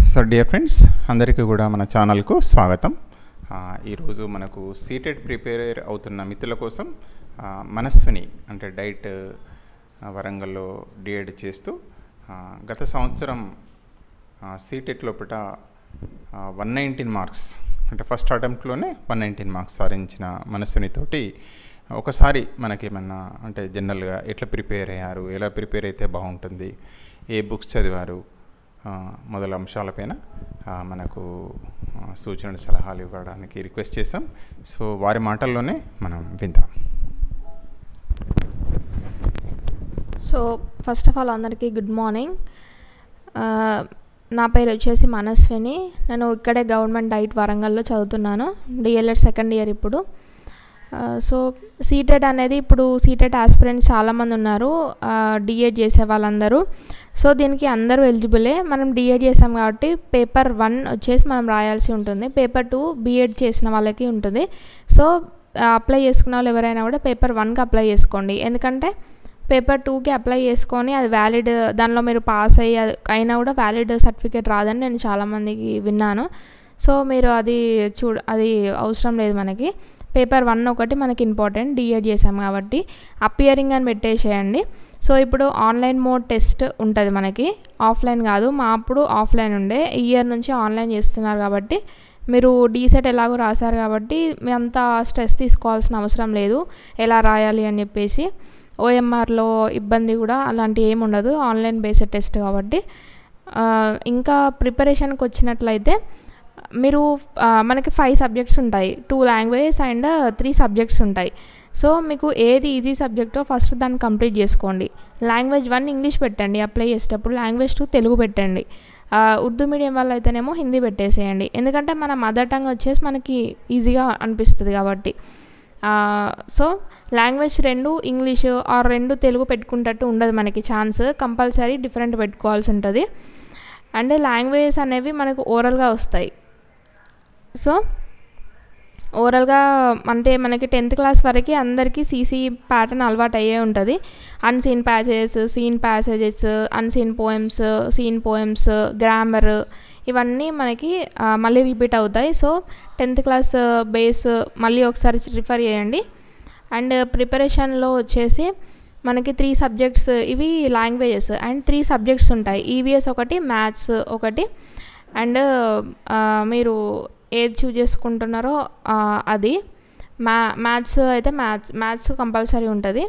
so dear friends అందరికీ కూడా మన ఛానల్కు స్వాగతం ఆ, ఈరోజు మనకు సీటెడ్ ప్రిపేర్ అవుతున్న మిత్రుల కోసం ఆ, మనస్విని అంటే డైట్ ఆ, వరంగల్లో డిఎడ్ చేస్తూ ఆ, గత సంవత్సరం సీటెట్ లోపల వన్ నైన్టీన్ మార్క్స్ అంటే ఫస్ట్ అటెంప్ట్లోనే వన్ నైన్టీన్ మార్క్స్ సాధించిన మనస్వినితోటి ఒకసారి మనకేమన్నా అంటే జనరల్గా ఎట్లా ప్రిపేర్ అయ్యారు ఎలా ప్రిపేర్ అయితే బాగుంటుంది ఏ బుక్స్ చదివారు ఆ, మొదల అంశాలపైన ఆ, మనకు ఆ, సూచనలు సలహాలు ఇవ్వడానికి రిక్వెస్ట్ చేసాం సో వారి మాటల్లోనే మనం విందాం సో ఫస్ట్ ఆఫ్ ఆల్ అందరికీ గుడ్ మార్నింగ్ ఆ, నా పేరు వచ్చేసి మనస్విని నేను ఇక్కడే గవర్నమెంట్ డైట్ వరంగల్లో చదువుతున్నాను డిఎల్ఎడ్ సెకండ్ ఇయర్ ఇప్పుడు ఆ, సో సీటెడ్ అనేది ఇప్పుడు సీటెడ్ ఆస్పిరెంట్స్ చాలామంది ఉన్నారు డిఎడ్ చేసే వాళ్ళందరూ సో దీనికి అందరూ ఎలిజిబులే మనం డిఎడ్ చేసాం కాబట్టి పేపర్ వన్ వచ్చేసి మనం రాయాల్సి ఉంటుంది పేపర్ టూ బీఎడ్ చేసిన వాళ్ళకి ఉంటుంది సో అప్లై చేసుకున్న వాళ్ళు ఎవరైనా కూడా పేపర్ వన్కి అప్లై చేసుకోండి ఎందుకంటే పేపర్ టూకి అప్లై చేసుకొని అది వ్యాలిడ్ దానిలో మీరు పాస్ అయ్యి అది అయినా కూడా వ్యాలిడ్ సర్టిఫికేట్ రాదని నేను చాలామందికి విన్నాను సో మీరు అది చూడ అది అవసరం లేదు మనకి పేపర్ వన్ ఒకటి మనకి ఇంపార్టెంట్ డిఎడ్ చేసాం కాబట్టి అపియరింగ్ అని పెట్టేసేయండి సో ఇప్పుడు ఆన్లైన్ మోడ్ టెస్ట్ ఉంటుంది మనకి ఆఫ్లైన్ కాదు మా అప్పుడు ఆఫ్లైన్ ఉండే ఈ ఇయర్ నుంచి ఆన్లైన్ చేస్తున్నారు కాబట్టి మీరు డీసెట్ ఎలాగో రాశారు కాబట్టి మీ అంత స్ట్రెస్ తీసుకోవాల్సిన అవసరం లేదు ఎలా రాయాలి అని చెప్పేసి ఓఎంఆర్లో ఇబ్బంది కూడా అలాంటి ఏమి ఉండదు ఆన్లైన్ బేస్డ్ టెస్ట్ కాబట్టి ఆ, ఇంకా ప్రిపరేషన్కి వచ్చినట్లయితే మీరు ఆ, మనకి ఫైవ్ సబ్జెక్ట్స్ ఉంటాయి two languages and three subjects ఉంటాయి సో మీకు ఏది ఈజీ సబ్జెక్టో ఫస్ట్ దాన్ని కంప్లీట్ చేసుకోండి లాంగ్వేజ్ వన్ ఇంగ్లీష్ పెట్టండి అప్లై చేసేటప్పుడు లాంగ్వేజ్ టూ తెలుగు పెట్టండి ఆ, ఉర్దూ మీడియం వాళ్ళు అయితేనేమో హిందీ పెట్టేసేయండి ఎందుకంటే మన మదర్ టంగ్ వచ్చేసి మనకి ఈజీగా అనిపిస్తుంది కాబట్టి ఆ, సో లాంగ్వేజ్ రెండు ఇంగ్లీష్ ఆర్ రెండు తెలుగు పెట్టుకుంటట్టు ఉండదు మనకి ఛాన్స్ కంపల్సరీ డిఫరెంట్ పెట్టుకోవాల్సి ఉంటుంది అండ్ లాంగ్వేజెస్ అనేవి మనకు ఓరల్గా వస్తాయి సో ఓవరాల్గా అంటే మనకి టెన్త్ క్లాస్ వరకు అందరికీ సీసీ ప్యాటర్న్ అలవాటు అయ్యే ఉంటుంది unseen passages seen passages unseen poems seen poems grammar ఇవన్నీ మనకి ఆ, మళ్ళీ రిపీట్ అవుతాయి సో టెన్త్ క్లాస్ బేస్ మళ్ళీ ఒకసారి రిఫర్ చేయండి అండ్ ప్రిపరేషన్లో వచ్చేసి మనకి త్రీ సబ్జెక్ట్స్ ఇవి లాంగ్వేజెస్ అండ్ త్రీ సబ్జెక్ట్స్ ఉంటాయి ఈవీఎస్ ఒకటి మ్యాథ్స్ ఒకటి అండ్ మీరు ఏది చూజ్ చేసుకుంటున్నారో ఆ, అది మ్యా మ్యాథ్స్ అయితే మ్యాథ్స్ మ్యాథ్స్ కంపల్సరీ ఉంటుంది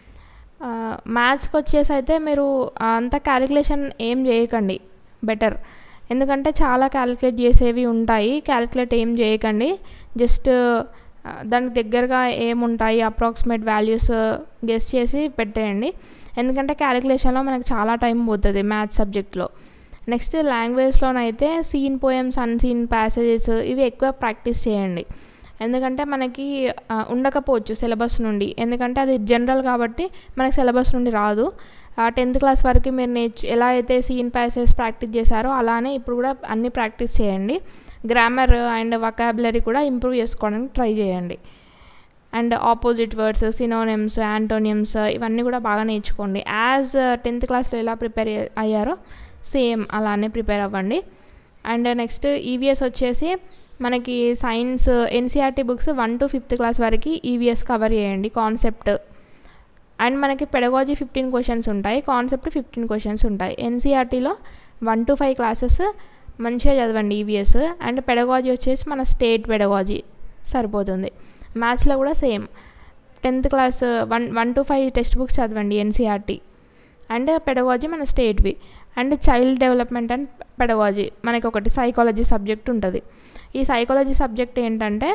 మ్యాథ్స్కి వచ్చేసి అయితే మీరు అంత క్యాలిక్యులేషన్ ఏం చేయకండి బెటర్ ఎందుకంటే చాలా క్యాలిక్యులేట్ చేసేవి ఉంటాయి క్యాలిక్యులేట్ ఏం చేయకండి జస్ట్ దానికి దగ్గరగా ఏముంటాయి అప్రాక్సిమేట్ వాల్యూస్ గెస్ చేసి పెట్టేయండి ఎందుకంటే క్యాలిక్యులేషన్లో మనకు చాలా టైం పోతుంది మ్యాథ్స్ సబ్జెక్ట్లో నెక్స్ట్ లాంగ్వేజ్లోనైతే సీన్ పోయమ్స్ అన్సీన్ ప్యాసేజెస్ ఇవి ఎక్కువ ప్రాక్టీస్ చేయండి ఎందుకంటే మనకి ఆ, ఉండకపోవచ్చు సిలబస్ నుండి ఎందుకంటే అది జనరల్ కాబట్టి మనకి సిలబస్ నుండి రాదు టెన్త్ క్లాస్ వరకు మీరు నేర్చు ఎలా అయితే సీన్ ప్యాసేజ్ ప్రాక్టీస్ చేశారో అలానే ఇప్పుడు కూడా అన్ని ప్రాక్టీస్ చేయండి గ్రామర్ అండ్ వకాబులరీ కూడా ఇంప్రూవ్ చేసుకోవడానికి ట్రై చేయండి and opposite words synonyms antonyms ఇవన్నీ కూడా బాగా నేర్చుకోండి యాజ్ టెన్త్ క్లాస్లో ఎలా ప్రిపేర్ అయ్యారో సేమ్ అలానే ప్రిపేర్ అవ్వండి అండ్ నెక్స్ట్ ఈవీఎస్ వచ్చేసి మనకి science NCERT books one to fifth class వరకు ఈవీఎస్ కవర్ చేయండి కాన్సెప్ట్ అండ్ మనకి పెడగాజీ ఫిఫ్టీన్ క్వశ్చన్స్ ఉంటాయి కాన్సెప్ట్ ఫిఫ్టీన్ క్వశ్చన్స్ ఉంటాయి ఎన్సీఆర్టీలో వన్ టు ఫైవ్ క్లాసెస్ మంచిగా చదవండి ఈవీఎస్ అండ్ పెడగాజీ వచ్చేసి మన స్టేట్ పెడగాజీ సరిపోతుంది మ్యాథ్స్లో కూడా same tenth class one one to five text books చదవండి ఎన్సీఆర్టీ అండ్ పెడగాజీ మన స్టేట్వి and child development and pedagogy మనకి ఒకటి సైకాలజీ సబ్జెక్ట్ ఉంటుంది ఈ సైకాలజీ సబ్జెక్ట్ ఏంటంటే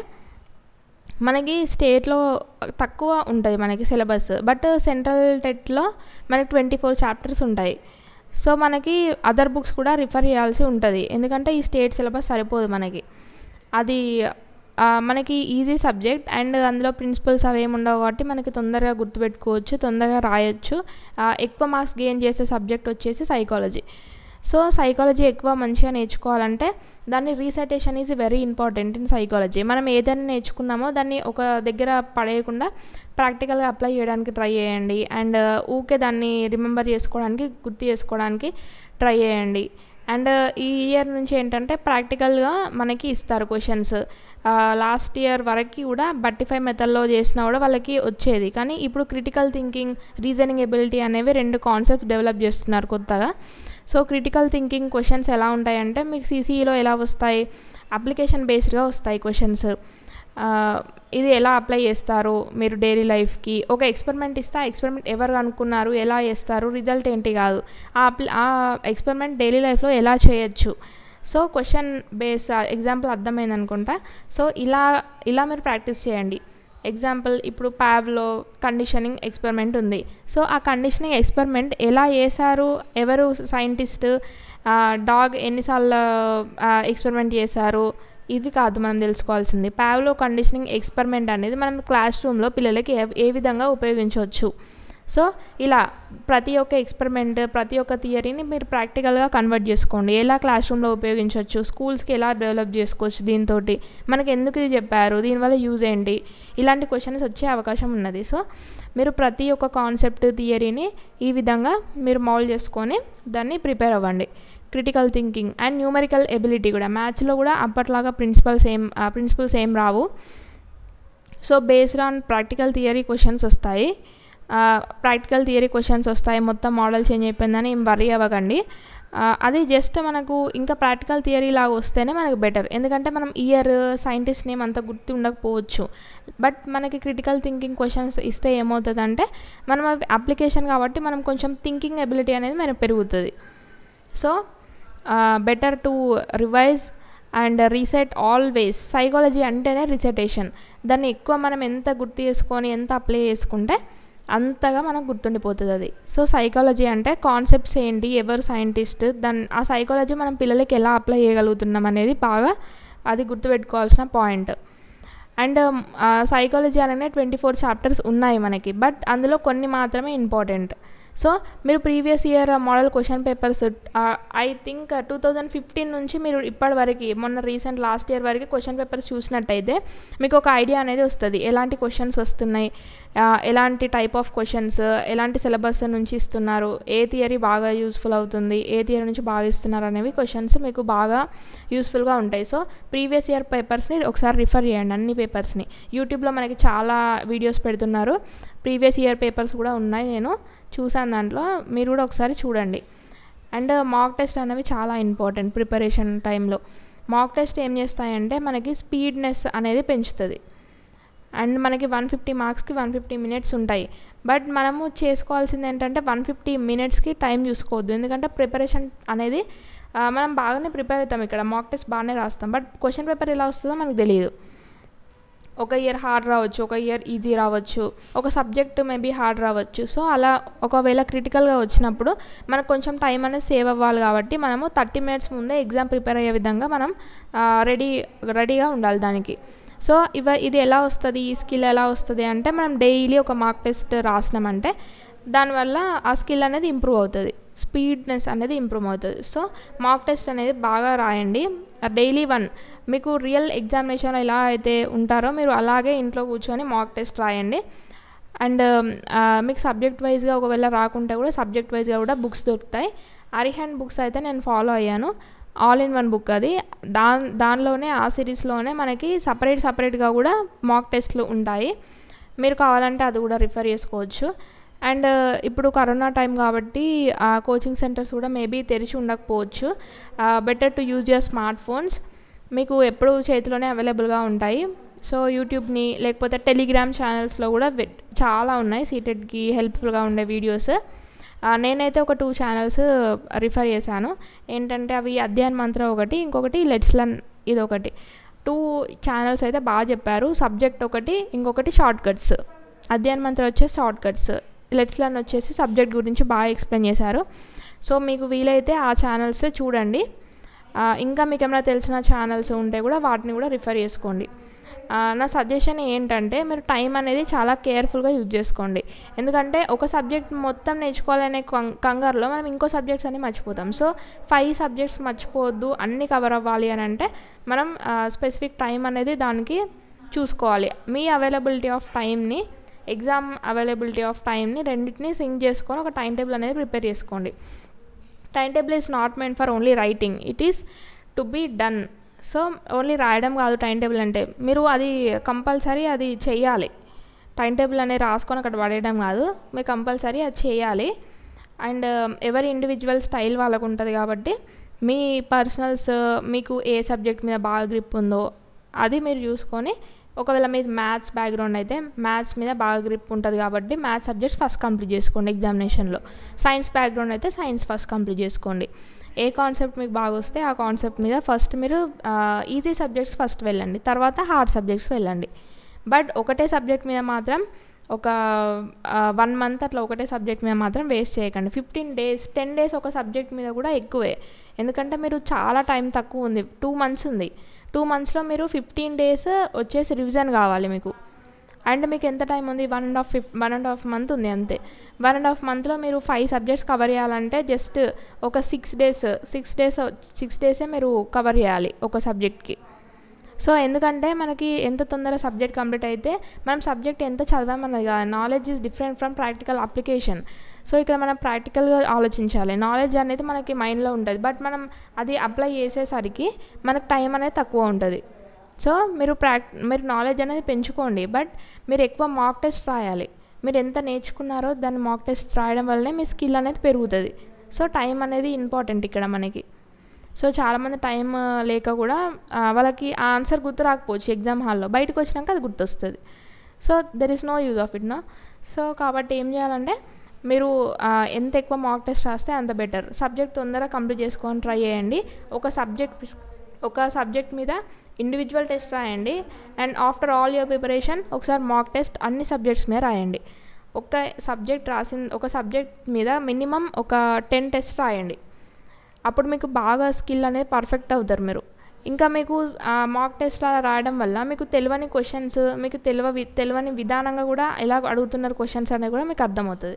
మనకి స్టేట్లో తక్కువ ఉంటుంది మనకి సిలబస్ బట్ సెంట్రల్ టెట్లో మనకి ట్వంటీ ఫోర్ చాప్టర్స్ ఉంటాయి సో మనకి అదర్ బుక్స్ కూడా రిఫర్ చేయాల్సి ఉంటుంది ఎందుకంటే ఈ స్టేట్ సిలబస్ సరిపోదు మనకి అది ఆ, మనకి ఈజీ సబ్జెక్ట్ అండ్ అందులో ప్రిన్సిపల్స్ అవి ఏమి ఉండవు కాబట్టి మనకి తొందరగా గుర్తుపెట్టుకోవచ్చు తొందరగా రాయొచ్చు ఆ, ఎక్కువ మార్క్స్ గెయిన్ చేసే సబ్జెక్ట్ వచ్చేసి సైకాలజీ సో సైకాలజీ ఎక్కువ మంచిగా నేర్చుకోవాలంటే దాన్ని recitation is very important in psychology మనం ఏదైనా నేర్చుకున్నామో దాన్ని ఒక దగ్గర పడేయకుండా ప్రాక్టికల్గా అప్లై చేయడానికి ట్రై చేయండి అండ్ ఊకే దాన్ని రిమెంబర్ చేసుకోవడానికి గుర్తు చేసుకోవడానికి ట్రై చేయండి అండ్ ఈ ఇయర్ నుంచి ఏంటంటే ప్రాక్టికల్గా మనకి ఇస్తారు క్వశ్చన్స్ లాస్ట్ ఇయర్ వరకు కూడా బట్టిఫై మెథడ్లో చేసినా కూడా వాళ్ళకి వచ్చేది కానీ ఇప్పుడు క్రిటికల్ థింకింగ్ రీజనింగ్ ఎబిలిటీ అనేవి రెండు కాన్సెప్ట్స్ డెవలప్ చేస్తున్నారు కొత్తగా సో క్రిటికల్ థింకింగ్ క్వశ్చన్స్ ఎలా ఉంటాయంటే మీకు సీసీఈలో ఎలా వస్తాయి అప్లికేషన్ బేస్డ్గా వస్తాయి క్వశ్చన్స్ ఇది ఎలా అప్లై చేస్తారు మీరు డైలీ లైఫ్కి ఒక ఎక్స్పెరిమెంట్ ఇస్తే ఆ ఎక్స్పెరిమెంట్ ఎవరు అనుకున్నారు ఎలా చేస్తారు రిజల్ట్ ఏంటి కాదు ఆ అప్లి ఆ ఎక్స్పెరిమెంట్ డైలీ లైఫ్లో ఎలా చేయొచ్చు సో క్వశ్చన్ బేస్ ఎగ్జాంపుల్ అర్థమైంది అనుకుంటా సో ఇలా ఇలా మీరు ప్రాక్టీస్ చేయండి ఎగ్జాంపుల్ ఇప్పుడు ప్యాబ్లో కండిషనింగ్ ఎక్స్పెరిమెంట్ ఉంది సో ఆ కండిషనింగ్ ఎక్స్పెరిమెంట్ ఎలా చేశారు ఎవరు సైంటిస్ట్ డాగ్ ఎన్నిసార్లు ఎక్స్పెరిమెంట్ చేశారు ఇది కాదు మనం తెలుసుకోవాల్సింది ప్యావ్లో కండిషనింగ్ ఎక్స్పెరిమెంట్ అనేది మనం క్లాస్ రూమ్లో పిల్లలకి ఏ ఏ విధంగా ఉపయోగించవచ్చు సో ఇలా ప్రతి ఒక్క ఎక్స్పెరిమెంట్ ప్రతి ఒక్క థియరీని మీరు ప్రాక్టికల్గా కన్వర్ట్ చేసుకోండి ఎలా క్లాస్ రూమ్లో ఉపయోగించవచ్చు స్కూల్స్కి ఎలా డెవలప్ చేసుకోవచ్చు దీంతో మనకి ఎందుకు ఇది చెప్పారు దీనివల్ల యూజ్ ఏంటి ఇలాంటి క్వశ్చన్స్ వచ్చే అవకాశం ఉన్నది సో మీరు ప్రతి ఒక్క కాన్సెప్ట్ థియరీని ఈ విధంగా మీరు మౌల్డ్ చేసుకొని దాన్ని ప్రిపేర్ అవ్వండి critical thinking and numerical ability కూడా మ్యాథ్స్లో కూడా అప్పట్లాగా ప్రిన్సిపల్స్ ఏం ప్రిన్సిపల్స్ ఏం రావు so based on practical theory questions వస్తాయి ప్రాక్టికల్ థియరీ క్వశ్చన్స్ వస్తాయి మొత్తం మోడల్ చేంజ్ అయిపోయిందని ఏం వరీ అవ్వకండి అది జస్ట్ మనకు ఇంకా ప్రాక్టికల్ థియరీ లాగా వస్తేనే మనకు బెటర్ ఎందుకంటే మనం ఇయర్ సైంటిస్ట్ నేమ్ అంత గుర్తు ఉండకపోవచ్చు బట్ మనకి క్రిటికల్ థింకింగ్ క్వశ్చన్స్ ఇస్తే ఏమవుతుందంటే మనం అప్లికేషన్ కాబట్టి మనం కొంచెం థింకింగ్ ఎబిలిటీ అనేది మనకు పెరుగుతుంది so better to revise and reset always psychology అంటేనే రిసెటేషన్ దాన్ని ఎక్కువ మనం ఎంత గుర్తు చేసుకొని ఎంత అప్లై చేసుకుంటే అంతగా మనకు గుర్తుండిపోతుంది అది సో సైకాలజీ అంటే కాన్సెప్ట్స్ ఏంటి ఎవరు సైంటిస్ట్ దాన్ని ఆ సైకాలజీ మనం పిల్లలకి ఎలా అప్లై చేయగలుగుతున్నాం అనేది బాగా అది గుర్తుపెట్టుకోవాల్సిన పాయింట్ అండ్ సైకాలజీ అనగానే ట్వంటీ ఫోర్ చాప్టర్స్ ఉన్నాయి మనకి బట్ అందులో కొన్ని మాత్రమే ఇంపార్టెంట్ సో మీరు previous year model question papers I think two thousand fifteen నుంచి మీరు ఇప్పటి వరకు మొన్న రీసెంట్ లాస్ట్ ఇయర్ వరకు క్వశ్చన్ పేపర్స్ చూసినట్టయితే మీకు ఒక ఐడియా అనేది వస్తుంది ఎలాంటి క్వశ్చన్స్ వస్తున్నాయి ఎలాంటి టైప్ ఆఫ్ క్వశ్చన్స్ ఎలాంటి సిలబస్ నుంచి ఇస్తున్నారు ఏ థియరీ బాగా యూస్ఫుల్ అవుతుంది ఏ థియరీ నుంచి బాగా ఇస్తున్నారు అనేవి క్వశ్చన్స్ మీకు బాగా యూస్ఫుల్గా ఉంటాయి సో ప్రీవియస్ ఇయర్ పేపర్స్ని ఒకసారి రిఫర్ చేయండి అన్ని పేపర్స్ని యూట్యూబ్లో మనకి చాలా వీడియోస్ పెడుతున్నారు ప్రీవియస్ ఇయర్ పేపర్స్ కూడా ఉన్నాయి నేను చూసాను దాంట్లో మీరు కూడా ఒకసారి చూడండి అండ్ మాక్ టెస్ట్ అనేవి చాలా ఇంపార్టెంట్ ప్రిపరేషన్ టైంలో మాక్ టెస్ట్ ఏం చేస్తాయంటే మనకి స్పీడ్నెస్ అనేది పెంచుతుంది అండ్ మనకి వన్ ఫిఫ్టీ మార్క్స్కి వన్ ఫిఫ్టీ మినిట్స్ ఉంటాయి బట్ మనము చేసుకోవాల్సింది ఏంటంటే వన్ ఫిఫ్టీ మినిట్స్కి టైం చూసుకోవద్దు ఎందుకంటే ప్రిపరేషన్ అనేది మనం బాగానే ప్రిపేర్ అవుతాం ఇక్కడ మాక్ టెస్ట్ బాగానే రాస్తాం బట్ క్వశ్చన్ పేపర్ ఎలా వస్తుందో మనకు తెలియదు ఒక ఇయర్ హార్డ్ రావచ్చు ఒక ఇయర్ ఈజీ రావచ్చు ఒక సబ్జెక్ట్ మేబీ హార్డ్ రావచ్చు సో అలా ఒకవేళ క్రిటికల్గా వచ్చినప్పుడు మనకు కొంచెం టైం అనేది సేవ్ అవ్వాలి కాబట్టి మనము థర్టీ మినిట్స్ ముందే ఎగ్జామ్ ప్రిపేర్ అయ్యే విధంగా మనం రెడీ రెడీగా ఉండాలి దానికి సో ఇవ ఇది ఎలా వస్తుంది ఈ స్కిల్ ఎలా వస్తుంది అంటే మనం డైలీ ఒక మార్క్ టెస్ట్ రాసినామంటే దానివల్ల ఆ స్కిల్ అనేది ఇంప్రూవ్ అవుతుంది స్పీడ్నెస్ అనేది ఇంప్రూవ్ అవుతుంది సో మాక్ టెస్ట్ అనేది బాగా రాయండి డైలీ వన్ మీకు రియల్ ఎగ్జామినేషన్ ఎలా అయితే ఉంటారో మీరు అలాగే ఇంట్లో కూర్చొని మాక్ టెస్ట్ రాయండి అండ్ మీకు సబ్జెక్ట్ వైజ్గా ఒకవేళ రాకుంటే కూడా సబ్జెక్ట్ వైజ్గా కూడా బుక్స్ దొరుకుతాయి అరిహండ్ బుక్స్ అయితే నేను ఫాలో అయ్యాను ఆల్ ఇన్ వన్ బుక్ అది దా దానిలోనే ఆ సిరీస్లోనే మనకి సపరేట్ సపరేట్గా కూడా మాక్ టెస్ట్లు ఉంటాయి మీరు కావాలంటే అది కూడా రిఫర్ చేసుకోవచ్చు అండ్ ఇప్పుడు కరోనా టైం కాబట్టి కోచింగ్ సెంటర్స్ కూడా మేబీ తెరిచి ఉండకపోవచ్చు better to use your smart phones మీకు ఎప్పుడు చేతిలోనే అవైలబుల్గా ఉంటాయి సో యూట్యూబ్ని లేకపోతే టెలిగ్రామ్ ఛానల్స్లో కూడా చాలా ఉన్నాయి సీటెడ్కి హెల్ప్ఫుల్గా ఉండే వీడియోస్ నేనైతే ఒక టూ ఛానల్స్ రిఫర్ చేశాను ఏంటంటే అవి అధ్యయన్ మంత్ర ఒకటి ఇంకొకటి లెట్స్ లర్న్ ఇది ఒకటి టూ ఛానల్స్ అయితే బాగా చెప్పారు సబ్జెక్ట్ ఒకటి ఇంకొకటి షార్ట్ కట్స్ అధ్యయన్ మంత్ర వచ్చేసి షార్ట్ కట్స్ లెట్స్ లర్న్ వచ్చేసి సబ్జెక్ట్ గురించి బాగా ఎక్స్ప్లెయిన్ చేశారు సో మీకు వీలైతే ఆ ఛానల్స్ చూడండి ఇంకా మీకు ఏమైనా తెలిసిన ఛానల్స్ ఉంటే కూడా వాటిని కూడా రిఫర్ చేసుకోండి నా సజెషన్ ఏంటంటే మీరు టైం అనేది చాలా కేర్ఫుల్గా యూజ్ చేసుకోండి ఎందుకంటే ఒక సబ్జెక్ట్ మొత్తం నేర్చుకోవాలనే కంగారులో మనం ఇంకో సబ్జెక్ట్స్ అన్ని మర్చిపోతాం సో ఫైవ్ సబ్జెక్ట్స్ మర్చిపోవద్దు అన్నీ కవర్ అవ్వాలి అని అంటే మనం స్పెసిఫిక్ టైం అనేది దానికి చూసుకోవాలి మీ అవైలబిలిటీ ఆఫ్ టైంని ఎగ్జామ్ అవైలబిలిటీ ఆఫ్ టైంని రెండింటిని సింక్ చేసుకొని ఒక టైం టేబుల్ అనేది ప్రిపేర్ చేసుకోండి time table is not meant for only writing it is to be done so only రాయడం కాదు టైం టేబుల్ అంటే మీరు అది కంపల్సరీ అది చెయ్యాలి టైం టేబుల్ అనేది రాసుకొని అక్కడ పడేయడం కాదు మీరు కంపల్సరీ అది చేయాలి అండ్ ఎవరి ఇండివిజువల్ స్టైల్ వాళ్ళకు ఉంటుంది కాబట్టి మీ పర్సనల్స్ మీకు ఏ సబ్జెక్ట్ మీద బాగా గ్రిప్ ఉందో అది మీరు చూసుకొని ఒకవేళ మీది మ్యాథ్స్ బ్యాక్గ్రౌండ్ అయితే మ్యాథ్స్ మీద బాగా గ్రిప్ ఉంటుంది కాబట్టి మ్యాథ్స్ సబ్జెక్ట్స్ ఫస్ట్ కంప్లీట్ చేసుకోండి ఎగ్జామినేషన్లో సైన్స్ బ్యాక్గ్రౌండ్ అయితే సైన్స్ ఫస్ట్ కంప్లీట్ చేసుకోండి ఏ కాన్సెప్ట్ మీకు బాగా వస్తే ఆ కాన్సెప్ట్ మీద ఫస్ట్ మీరు ఈజీ సబ్జెక్ట్స్ ఫస్ట్ వెళ్ళండి తర్వాత హార్డ్ సబ్జెక్ట్స్ వెళ్ళండి బట్ ఒకటే సబ్జెక్ట్ మీద మాత్రం ఒక వన్ మంత్ అట్లా ఒకటే సబ్జెక్ట్ మీద మాత్రం వేస్ట్ చేయకండి ఫిఫ్టీన్ డేస్ టెన్ డేస్ ఒక సబ్జెక్ట్ మీద కూడా ఎక్కువే ఎందుకంటే మీరు చాలా టైం తక్కువ ఉంది టూ మంత్స్ ఉంది టూ మంత్స్లో మీరు ఫిఫ్టీన్ డేస్ వచ్చేసి రివిజన్ కావాలి మీకు అండ్ మీకు ఎంత టైం ఉంది వన్ అండ్ హాఫ్ ఫిఫ్ వన్ అండ్ హాఫ్ మంత్ ఉంది అంతే వన్ అండ్ హాఫ్ మంత్లో మీరు ఫైవ్ సబ్జెక్ట్స్ కవర్ చేయాలంటే జస్ట్ ఒక six days six days six డేసే మీరు కవర్ చేయాలి ఒక సబ్జెక్ట్కి సో ఎందుకంటే మనకి ఎంత తొందర సబ్జెక్ట్ కంప్లీట్ అయితే మనం సబ్జెక్ట్ ఎంత చదవామన్నది కాదు knowledge is different from practical application so ఇక్కడ మనం ప్రాక్టికల్గా ఆలోచించాలి నాలెడ్జ్ అనేది మనకి మైండ్లో ఉంటుంది బట్ మనం అది అప్లై చేసేసరికి మనకు టైం అనేది తక్కువ ఉంటుంది సో మీరు ప్రాక్ మీరు నాలెడ్జ్ అనేది పెంచుకోండి బట్ మీరు ఎక్కువ మాక్ టెస్ట్ రాయాలి మీరు ఎంత నేర్చుకున్నారో దాన్ని మాక్ టెస్ట్ రాయడం వల్లనే మీ స్కిల్ అనేది పెరుగుతుంది సో టైం అనేది ఇంపార్టెంట్ ఇక్కడ మనకి సో చాలామంది టైం లేక కూడా వాళ్ళకి ఆ ఆన్సర్ గుర్తు రాకపోవచ్చు ఎగ్జామ్ హాల్లో బయటకు వచ్చినాక అది గుర్తొస్తుంది so there is no use of it no so కాబట్టి ఏం చేయాలంటే మీరు ఎంత ఎక్కువ మాక్ టెస్ట్ రాస్తే అంత బెటర్ సబ్జెక్ట్ తొందరగా కంప్లీట్ చేసుకొని ట్రై చేయండి ఒక సబ్జెక్ట్ ఒక సబ్జెక్ట్ మీద ఇండివిజువల్ టెస్ట్ రాయండి and after all your preparation ఒకసారి మాక్ టెస్ట్ అన్ని సబ్జెక్ట్స్ మీద రాయండి ఒక సబ్జెక్ట్ రాసిన ఒక సబ్జెక్ట్ మీద మినిమం ఒక టెన్ టెస్ట్ రాయండి అప్పుడు మీకు బాగా స్కిల్ అనేది పర్ఫెక్ట్ అవుతారు మీరు ఇంకా మీకు మాక్ టెస్ట్ అలా రాయడం వల్ల మీకు తెలియని క్వశ్చన్స్ మీకు తెలియ తెలియని విధానంగా కూడా ఎలా అడుగుతున్నారు క్వశ్చన్స్ అనేది కూడా మీకు అర్థమవుతుంది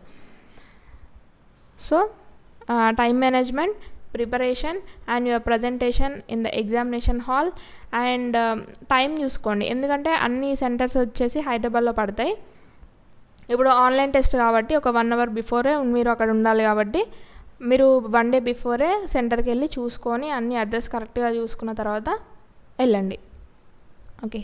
so time management preparation and your presentation in the examination hall and time చూసుకోండి ఎందుకంటే అన్ని సెంటర్స్ వచ్చేసి హైదరాబాద్లో పడతాయి ఇప్పుడు ఆన్లైన్ టెస్ట్ కాబట్టి ఒక వన్ అవర్ బిఫోరే మీరు అక్కడ ఉండాలి కాబట్టి మీరు వన్ డే బిఫోరే సెంటర్కి వెళ్ళి చూసుకొని అన్ని అడ్రస్ కరెక్ట్గా చూసుకున్న తర్వాత వెళ్ళండి okay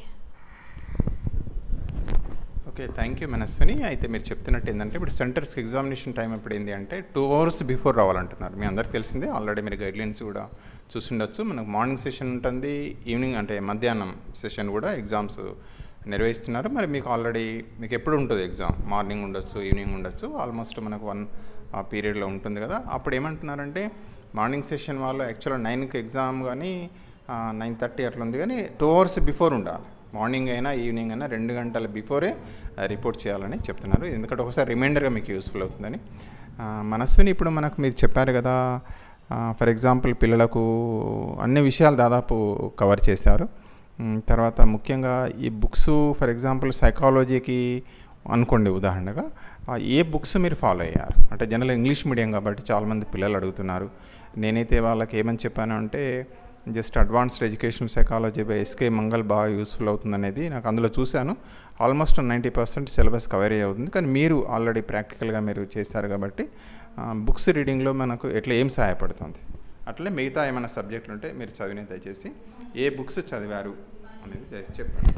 okay thank you Manaswini అయితే మీరు చెప్తున్నట్టు ఏంటంటే ఇప్పుడు సెంటర్స్కి ఎగ్జామినేషన్ టైం ఎప్పుడు ఏంటి అంటే టూ అవర్స్ బిఫోర్ రావాలంటున్నారు మీ అందరికి తెలిసిందే ఆల్రెడీ మీరు గైడ్లైన్స్ కూడా చూసిండొచ్చు మనకు మార్నింగ్ సెషన్ ఉంటుంది ఈవినింగ్ అంటే మధ్యాహ్నం సెషన్ కూడా ఎగ్జామ్స్ నిర్వహిస్తున్నారు మరి మీకు ఆల్రెడీ మీకు ఎప్పుడు ఉంటుంది ఎగ్జామ్ మార్నింగ్ ఉండొచ్చు ఈవినింగ్ ఉండొచ్చు ఆల్మోస్ట్ మనకు వన్ ఆ పీరియడ్లో ఉంటుంది కదా అప్పుడు ఏమంటున్నారంటే మార్నింగ్ సెషన్ వాళ్ళు యాక్చువల్గా నైన్కి ఎగ్జామ్ కానీ నైన్ థర్టీ అట్లా ఉంది కానీ టూ అవర్స్ బిఫోర్ ఉండాలి మార్నింగ్ అయినా ఈవినింగ్ అయినా రెండు గంటల బిఫోరే రిపోర్ట్ చేయాలని చెప్తున్నారు ఎందుకంటే ఒకసారి రిమైండర్గా మీకు యూస్ఫుల్ అవుతుందని మనస్విని ఇప్పుడు మనకు మీరు చెప్పారు కదా ఫర్ ఎగ్జాంపుల్ పిల్లలకు అన్ని విషయాలు దాదాపు కవర్ చేశారు తర్వాత ముఖ్యంగా ఈ బుక్స్ ఫర్ ఎగ్జాంపుల్ సైకాలజీకి అనుకోండి ఉదాహరణగా ఏ బుక్స్ మీరు ఫాలో అయ్యారు అంటే జనరల్ ఇంగ్లీష్ మీడియం కాబట్టి చాలామంది పిల్లలు అడుగుతున్నారు నేనైతే వాళ్ళకి ఏమని చెప్పాను అంటే just advanced education psychology by SK Mangal బాగా యూస్ఫుల్ అవుతుంది అనేది నాకు అందులో చూశాను almost ninety percent syllabus cover అవుతుంది కానీ మీరు ఆల్రెడీ ప్రాక్టికల్గా మీరు చేశారు కాబట్టి బుక్స్ రీడింగ్లో మనకు ఎట్లా ఏం సహాయపడుతుంది అట్లే మిగతా ఏమైనా సబ్జెక్టులు ఉంటే మీరు చదివిన దయచేసి ఏ బుక్స్ చదివారు అనేది చెప్పండి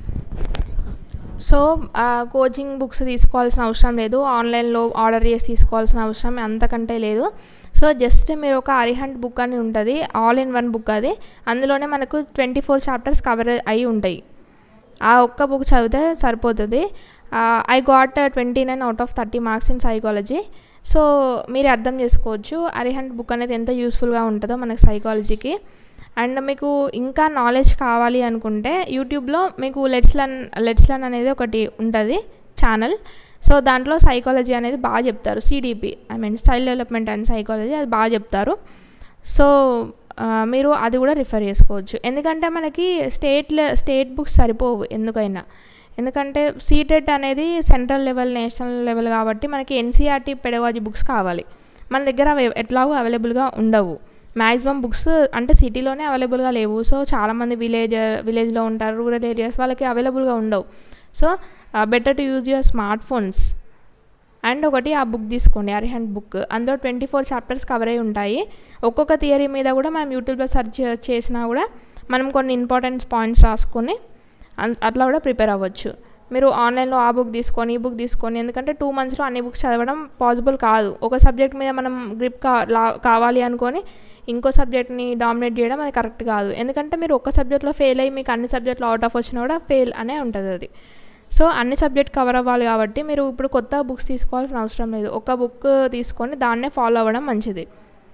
సో కోచింగ్ బుక్స్ తీసుకోవాల్సిన అవసరం లేదు ఆన్లైన్లో ఆర్డర్ చేసి తీసుకోవాల్సిన అవసరం అంతకంటే లేదు సో జస్ట్ మీరు ఒక అరిహంట్ బుక్ అని ఉంటుంది ఆల్ ఇన్ వన్ బుక్ అది అందులోనే మనకు ట్వంటీ ఫోర్ చాప్టర్స్ కవర్ అయి ఉంటాయి ఆ ఒక్క బుక్ చదివితే సరిపోతుంది I got twenty nine out of thirty marks in psychology so మీరు అర్థం చేసుకోవచ్చు అరిహంట్ బుక్ అనేది ఎంత యూస్ఫుల్గా ఉంటుందో మనకి సైకాలజీకి అండ్ మీకు ఇంకా నాలెడ్జ్ కావాలి అనుకుంటే యూట్యూబ్లో మీకు లెట్స్ లర్న్ లెట్స్ లర్న్ అనేది ఒకటి ఉంటుంది ఛానల్ సో దాంట్లో సైకాలజీ అనేది బాగా చెప్తారు CDP I mean style development and psychology అది బాగా చెప్తారు సో మీరు అది కూడా రిఫర్ చేసుకోవచ్చు ఎందుకంటే మనకి స్టేట్ స్టేట్ బుక్స్ సరిపోవు ఎందుకైనా ఎందుకంటే సీటెట్ అనేది సెంట్రల్ లెవెల్ నేషనల్ లెవెల్ కాబట్టి మనకి ఎన్సీఆర్టీ పెడగాజీ బుక్స్ కావాలి మన దగ్గర అవి ఎట్లాగో అవైలబుల్గా ఉండవు మ్యాక్సిమం బుక్స్ అంటే సిటీలోనే అవైలబుల్గా లేవు సో చాలామంది విలేజ్ విలేజ్లో ఉంటారు రూరల్ ఏరియాస్ వాళ్ళకి అవైలబుల్గా ఉండవు so better to use your smart phones and ఒకటి ఆ బుక్ తీసుకోండి అరిహంట్ బుక్ అందులో ట్వంటీ ఫోర్ చాప్టర్స్ కవర్ అయి ఉంటాయి ఒక్కొక్క థియరీ మీద కూడా మనం యూట్యూబ్లో సెర్చ్ చేసినా కూడా మనం కొన్ని ఇంపార్టెంట్ పాయింట్స్ రాసుకొని అన్- అట్లా కూడా ప్రిపేర్ అవ్వచ్చు మీరు ఆన్లైన్లో ఆ బుక్ తీసుకొని ఈ బుక్ తీసుకొని ఎందుకంటే టూ మంత్స్లో అన్ని బుక్స్ చదవడం పాసిబుల్ కాదు ఒక సబ్జెక్ట్ మీద మనం గ్రిప్ కా లా- కావాలి అనుకొని ఇంకో సబ్జెక్ట్ని డామినేట్ చేయడం అది కరెక్ట్ కాదు ఎందుకంటే మీరు ఒక్క సబ్జెక్ట్లో ఫెయిల్ అయ్యి మీకు అన్ని సబ్జెక్టులు అవుట్ ఆఫ్ వచ్చినా కూడా ఫెయిల్ అనే ఉంటుంది అది సో అన్ని సబ్జెక్ట్ కవర్ అవ్వాలి కాబట్టి మీరు ఇప్పుడు కొత్త బుక్స్ తీసుకోవాల్సిన అవసరం లేదు ఒక బుక్ తీసుకొని దాన్నే ఫాలో అవ్వడం మంచిది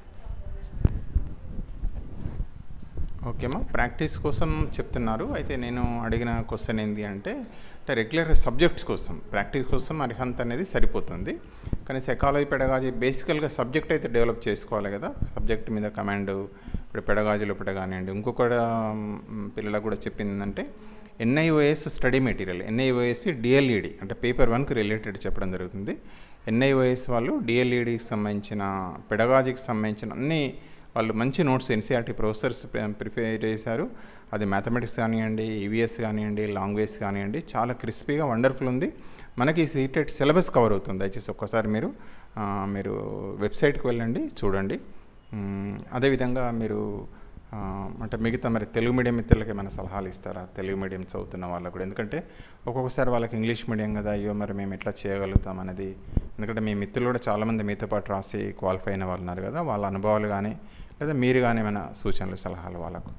ఓకేమా ప్రాక్టీస్ కోసం చెప్తున్నారు అయితే నేను అడిగిన క్వశ్చన్ ఏంటి అంటే అంటే రెగ్యులర్ సబ్జెక్ట్స్ కోసం ప్రాక్టీస్ కోసం అర్హంత్ అనేది సరిపోతుంది కానీ సైకాలజీ పెడగాజీ బేసికల్గా సబ్జెక్ట్ అయితే డెవలప్ చేసుకోవాలి కదా సబ్జెక్ట్ మీద కమాండ్ ఇప్పుడు పెడగాజీ లోపల కానివ్వండి ఇంకొక మ్, పిల్లలకు కూడా చెప్పిందంటే NIOS study material NIOS DElEd అంటే పేపర్ వన్కి రిలేటెడ్ చెప్పడం జరుగుతుంది ఎన్ఐఓఎస్ వాళ్ళు డిఎల్ఈడికి సంబంధించిన పెడగాజీకి సంబంధించిన అన్ని వాళ్ళు మంచి నోట్స్ ఎన్సీఆర్టీ ప్రొఫెసర్స్ ప్రిపేర్ చేశారు అది మ్యాథమెటిక్స్ కానివ్వండి ఈవీఎస్ కానివ్వండి లాంగ్వేజ్ కానివ్వండి చాలా క్రిస్పీగా వండర్ఫుల్ ఉంది మనకి ఈ సీటెడ్ సిలబస్ కవర్ అవుతుంది దయచేసి ఒక్కసారి మీరు ఆ, మీరు వెబ్సైట్కి వెళ్ళండి చూడండి మ్, అదేవిధంగా మీరు ఆ, అంటే మిగతా మరి తెలుగు మీడియం మిత్రులకి ఏమైనా సలహాలు ఇస్తారా తెలుగు మీడియం చదువుతున్న వాళ్ళకు కూడా ఎందుకంటే ఒక్కొక్కసారి వాళ్ళకి ఇంగ్లీష్ మీడియం కదా అయ్యో మరి మేము ఎట్లా చేయగలుగుతాం అనేది ఎందుకంటే మీ మిత్రులు కూడా చాలామంది మీతో పాటు రాసి క్వాలిఫై అయిన వాళ్ళు ఉన్నారు కదా వాళ్ళ అనుభవాలు కానీ లేదా మీరు కానీ ఏమైనా సూచనలు సలహాలు వాళ్ళకు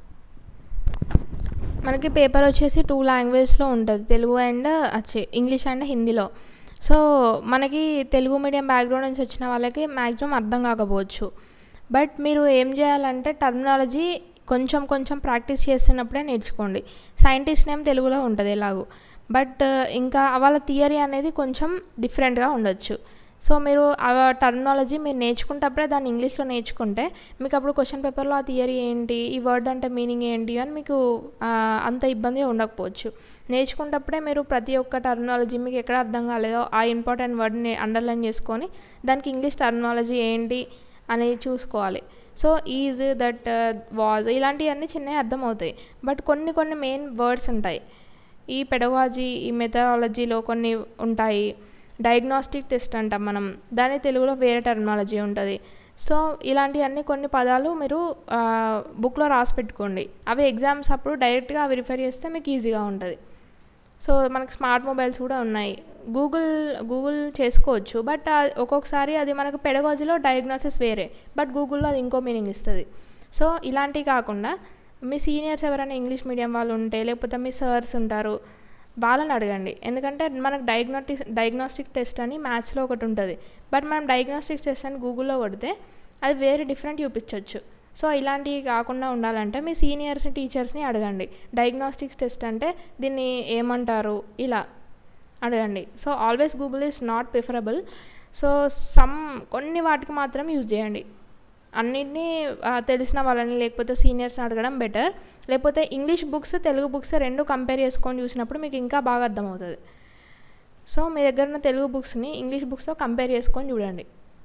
మనకి పేపర్ వచ్చేసి టూ లాంగ్వేజ్లో ఉంటుంది తెలుగు అండ్ వచ్చి ఇంగ్లీష్ అండ్ హిందీలో సో మనకి తెలుగు మీడియం బ్యాక్గ్రౌండ్ నుంచి వచ్చిన వాళ్ళకి మ్యాక్సిమం అర్థం కాకపోవచ్చు బట్ మీరు ఏం చేయాలంటే టర్మినాలజీ కొంచెం కొంచెం ప్రాక్టీస్ చేస్తున్నప్పుడే నేర్చుకోండి సైంటిస్ట్ నేమ్ తెలుగులో ఉంటుంది ఎలాగో బట్ ఇంకా వాళ్ళ థియరీ అనేది కొంచెం డిఫరెంట్గా ఉండొచ్చు సో మీరు ఆ టర్మినాలజీ మీరు నేర్చుకుంటప్పుడే దాన్ని ఇంగ్లీష్లో నేర్చుకుంటే మీకు అప్పుడు క్వశ్చన్ పేపర్లో ఆ థియరీ ఏంటి ఈ వర్డ్ అంటే మీనింగ్ ఏంటి అని మీకు ఆ, అంత ఇబ్బందిగా ఉండకపోవచ్చు నేర్చుకుంటప్పుడే మీరు ప్రతి ఒక్క టర్మినాలజీ మీకు ఎక్కడ అర్థం కాలేదో ఆ ఇంపార్టెంట్ వర్డ్ని అండర్లైన్ చేసుకొని దానికి ఇంగ్లీష్ టర్మినాలజీ ఏంటి అనేది చూసుకోవాలి సో ఈజ్ దట్ వాజ్ ఇలాంటివన్నీ చిన్నవి అర్థమవుతాయి బట్ కొన్ని కొన్ని మెయిన్ వర్డ్స్ ఉంటాయి ఈ పెడగాజీ ఈ మెథడాలజీలో కొన్ని ఉంటాయి డయాగ్నోస్టిక్ టెస్ట్ అంటాం మనం దాని తెలుగులో వేరే టర్మినాలజీ ఉంటుంది సో ఇలాంటివన్నీ కొన్ని పదాలు మీరు బుక్లో రాసి పెట్టుకోండి అవి ఎగ్జామ్స్ అప్పుడు డైరెక్ట్గా అవి రిఫర్ చేస్తే మీకు ఈజీగా ఉంటుంది సో మనకి స్మార్ట్ మొబైల్స్ కూడా ఉన్నాయి గూగుల్ గూగుల్ చేసుకోవచ్చు బట్ ఆ- ఒక్కొక్కసారి అది మనకు పెడగాజీలో డయాగ్నోసిస్ వేరే బట్ గూగుల్లో అది ఇంకో మీనింగ్ ఇస్తుంది సో ఇలాంటివి కాకుండా మీ సీనియర్స్ ఎవరైనా ఇంగ్లీష్ మీడియం వాళ్ళు ఉంటే లేకపోతే మీ సర్స్ ఉంటారు వాళ్ళని అడగండి ఎందుకంటే మనకు డయాగ్నోటిక్ డయాగ్నోస్టిక్ టెస్ట్ అని మ్యాథ్స్లో ఒకటి ఉంటుంది బట్ మనం డయాగ్నోస్టిక్ టెస్ట్ అని గూగుల్లో కొడితే అది వేరే డిఫరెంట్ చూపించవచ్చు సో ఇలాంటివి కాకుండా ఉండాలంటే మీ సీనియర్స్ని టీచర్స్ని అడగండి డయాగ్నోస్టిక్స్ టెస్ట్ అంటే దీన్ని ఏమంటారు ఇలా అడగండి so always Google is not preferable so some కొన్ని వాటికి మాత్రం యూజ్ చేయండి అన్నిటినీ ఆ, తెలిసిన వాళ్ళని లేకపోతే సీనియర్స్ని అడగడం బెటర్ లేకపోతే ఇంగ్లీష్ బుక్స్ తెలుగు బుక్స్ రెండు కంపేర్ చేసుకొని చూసినప్పుడు మీకు ఇంకా బాగా అర్థమవుతుంది సో మీ దగ్గర ఉన్న తెలుగు బుక్స్ని ఇంగ్లీష్ బుక్స్తో కంపేర్ చేసుకొని చూడండి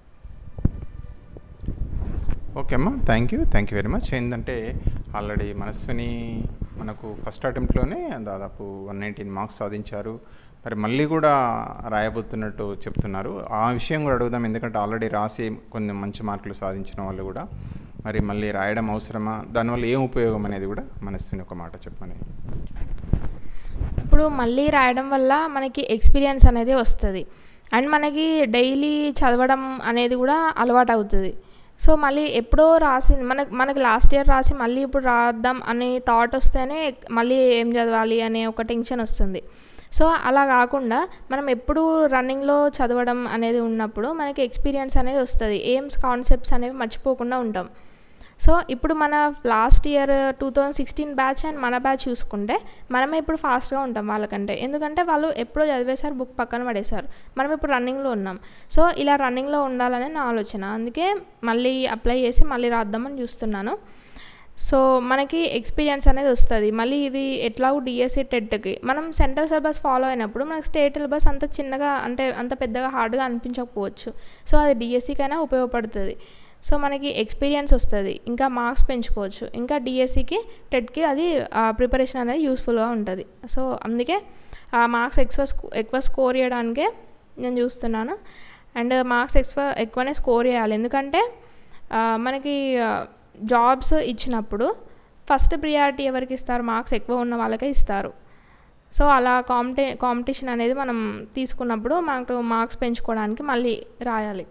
ఓకే అమ్మా thank you thank you very much ఏంటంటే ఆల్రెడీ మనస్విని మనకు ఫస్ట్ అటెంప్ట్లోనే దాదాపు వన్ నైన్టీన్ మార్క్స్ సాధించారు మరి మళ్ళీ కూడా రాయబోతున్నట్టు చెప్తున్నారు ఆ విషయం కూడా అడుగుదాం ఎందుకంటే ఆల్రెడీ రాసి కొన్ని మంచి మార్కులు సాధించిన వాళ్ళు కూడా మరి మళ్ళీ రాయడం అవసరమా దానివల్ల ఏం ఉపయోగం అనేది కూడా మనస్విని ఒక మాట చెప్పమని ఇప్పుడు మళ్ళీ రాయడం వల్ల మనకి ఎక్స్పీరియన్స్ అనేది వస్తుంది అండ్ మనకి డైలీ చదవడం అనేది కూడా అలవాటు అవుతుంది సో మళ్ళీ ఎప్పుడో రాసి మనకు మనకి లాస్ట్ ఇయర్ రాసి మళ్ళీ ఇప్పుడు రాద్దాం అనే థాట్ వస్తేనే మళ్ళీ ఏం చదవాలి అనే ఒక టెన్షన్ వస్తుంది సో అలా కాకుండా మనం ఎప్పుడు రన్నింగ్లో చదవడం అనేది ఉన్నప్పుడు మనకి ఎక్స్పీరియన్స్ అనేది వస్తుంది ఏమ్స్ కాన్సెప్ట్స్ అనేవి మర్చిపోకుండా ఉంటాం సో ఇప్పుడు మన last year two thousand sixteen batch and మన బ్యాచ్ చూసుకుంటే మనమే ఇప్పుడు ఫాస్ట్గా ఉంటాం వాళ్ళకంటే ఎందుకంటే వాళ్ళు ఎప్పుడో చదివేశారు బుక్ పక్కన పడేశారు మనం ఇప్పుడు రన్నింగ్లో ఉన్నాం సో ఇలా రన్నింగ్లో ఉండాలనే నా ఆలోచన అందుకే మళ్ళీ అప్లై చేసి మళ్ళీ రాద్దామని చూస్తున్నాను సో మనకి ఎక్స్పీరియన్స్ అనేది వస్తుంది మళ్ళీ ఇది ఎట్లాగో డిఎస్సి టెట్కి మనం సెంట్రల్ సిలబస్ ఫాలో అయినప్పుడు మనకి స్టేట్ సిలబస్ అంత చిన్నగా అంటే అంత పెద్దగా హార్డ్గా అనిపించకపోవచ్చు సో అది డిఎస్సికైనా ఉపయోగపడుతుంది సో మనకి ఎక్స్పీరియన్స్ వస్తుంది ఇంకా మార్క్స్ పెంచుకోవచ్చు ఇంకా డిఎస్సికి టెట్కి అది ప్రిపరేషన్ అనేది యూస్ఫుల్గా ఉంటుంది సో అందుకే ఆ మార్క్స్ ఎక్కువ స్కో ఎక్కువ స్కోర్ చేయడానికే నేను చూస్తున్నాను అండ్ మార్క్స్ ఎక్కువ ఎక్కువనే స్కోర్ చేయాలి ఎందుకంటే ఆ, మనకి జాబ్స్ ఇచ్చినప్పుడు ఫస్ట్ ప్రియారిటీ ఎవరికి ఇస్తారు మార్క్స్ ఎక్కువ ఉన్న వాళ్ళకే ఇస్తారు సో అలా కాంపిటే కాంపిటీషన్ అనేది మనం తీసుకున్నప్పుడు మనకు మార్క్స్ పెంచుకోవడానికి మళ్ళీ రాయాలి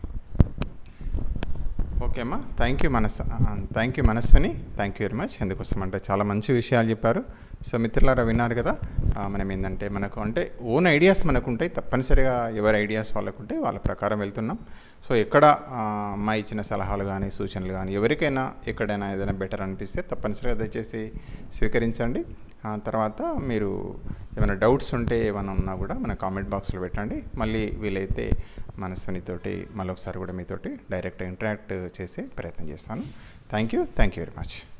ఓకే అమ్మా థ్యాంక్ యూ మనస్ thank you Manaswini thank you very much ఎందుకోసం అంటే చాలా మంచి విషయాలు చెప్పారు సో మిత్రులారా విన్నారు కదా ఆ, మనం ఏంటంటే మనకు అంటే ఓన్ ఐడియాస్ మనకు ఉంటాయి తప్పనిసరిగా ఎవరి ఐడియాస్ వాళ్ళకు ఉంటాయి వాళ్ళ ప్రకారం వెళ్తున్నాం సో ఎక్కడ ఆ, అమ్మాయి ఇచ్చిన సలహాలు కానీ సూచనలు కానీ ఎవరికైనా ఎక్కడైనా ఏదైనా బెటర్ అనిపిస్తే తప్పనిసరిగా దయచేసి స్వీకరించండి ఆ తర్వాత మీరు ఏమైనా డౌట్స్ ఉంటే ఏమైనా ఉన్నా కూడా మన కామెంట్ బాక్స్లో పెట్టండి మళ్ళీ వీలైతే మనస్వినితోటి మళ్ళీ ఒకసారి కూడా మీతోటి డైరెక్ట్ ఇంటరాక్ట్ చేసే ప్రయత్నం చేస్తాను thank you thank you very much